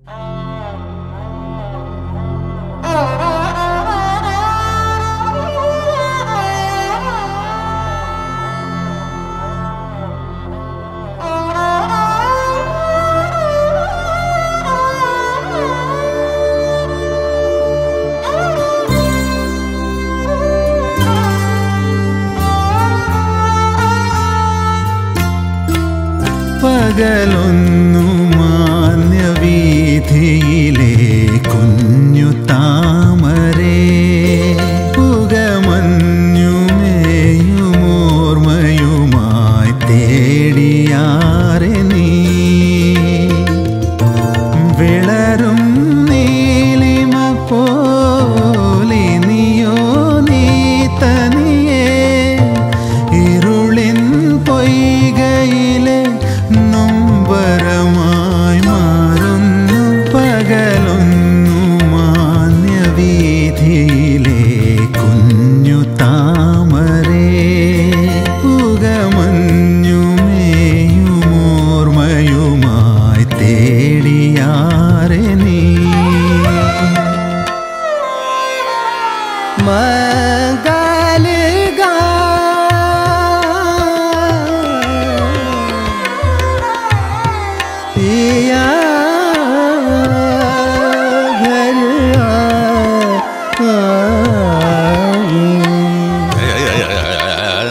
പകലൊന്നു മാന്യവീഥിയിലെ കുഞ്ഞു താമരേ പുകമഞ്ഞുമേയുമോർമയുമായി തേടിയാറെ നീ വിളരും നീലിമ പോലെ നീയോ നീ തനിയേ ഇരുളിൻ പൊയ്കയിലെ നൊമ്പരമായി മാറുന്നു പകലൊന്നു മാന്യവീഥിയിലെ കുഞ്ഞു താമരേ പുകമഞ്ഞുമേയുമോർമയുമായി തേടിയാറെ നീ മംഗലഗാ पिया घर आई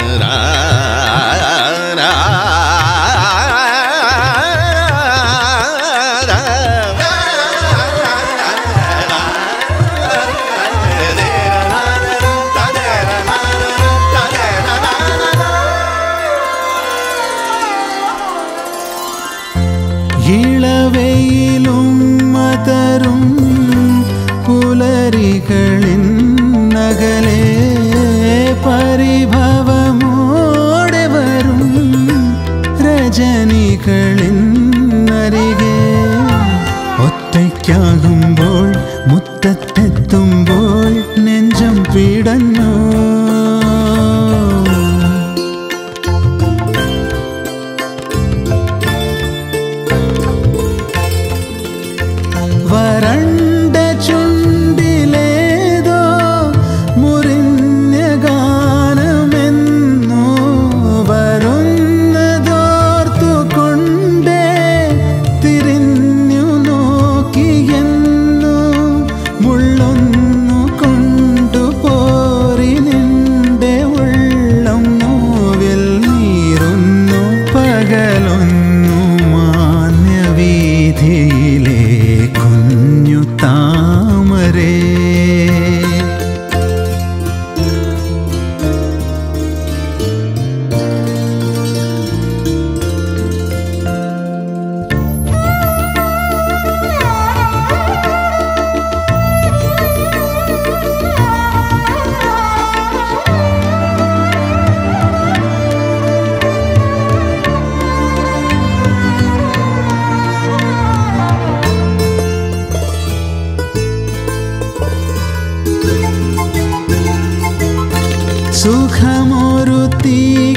ഇളവയിലും മതരും പുലരികളിൻ നഗലെ പരിഭവമോടെ വരും രജനികളിൻ അരികെ ഒറ്റയ്ക്കാകുമ്പോൾ മുറ്റത്തെത്തുമ്പോൾ നെഞ്ചം പിടഞ്ഞു വരണ്ട ചുണ്ടിലേതോ മുറിഞ്ഞ ഗാനമെന്നോ വരുന്നതോർത്തു കൊണ്ടേ തിരിഞ്ഞു നോക്കിയെന്നു മുള്ളൊന്നു കൊണ്ടുപോരി നിന്റെ ഉള്ളം നോവിൽ നീറുന്നു പകലൊന്നു മാന്യവീഥിയിലെ കുഞ്ഞു താമരേ സുഖമൊരു തീ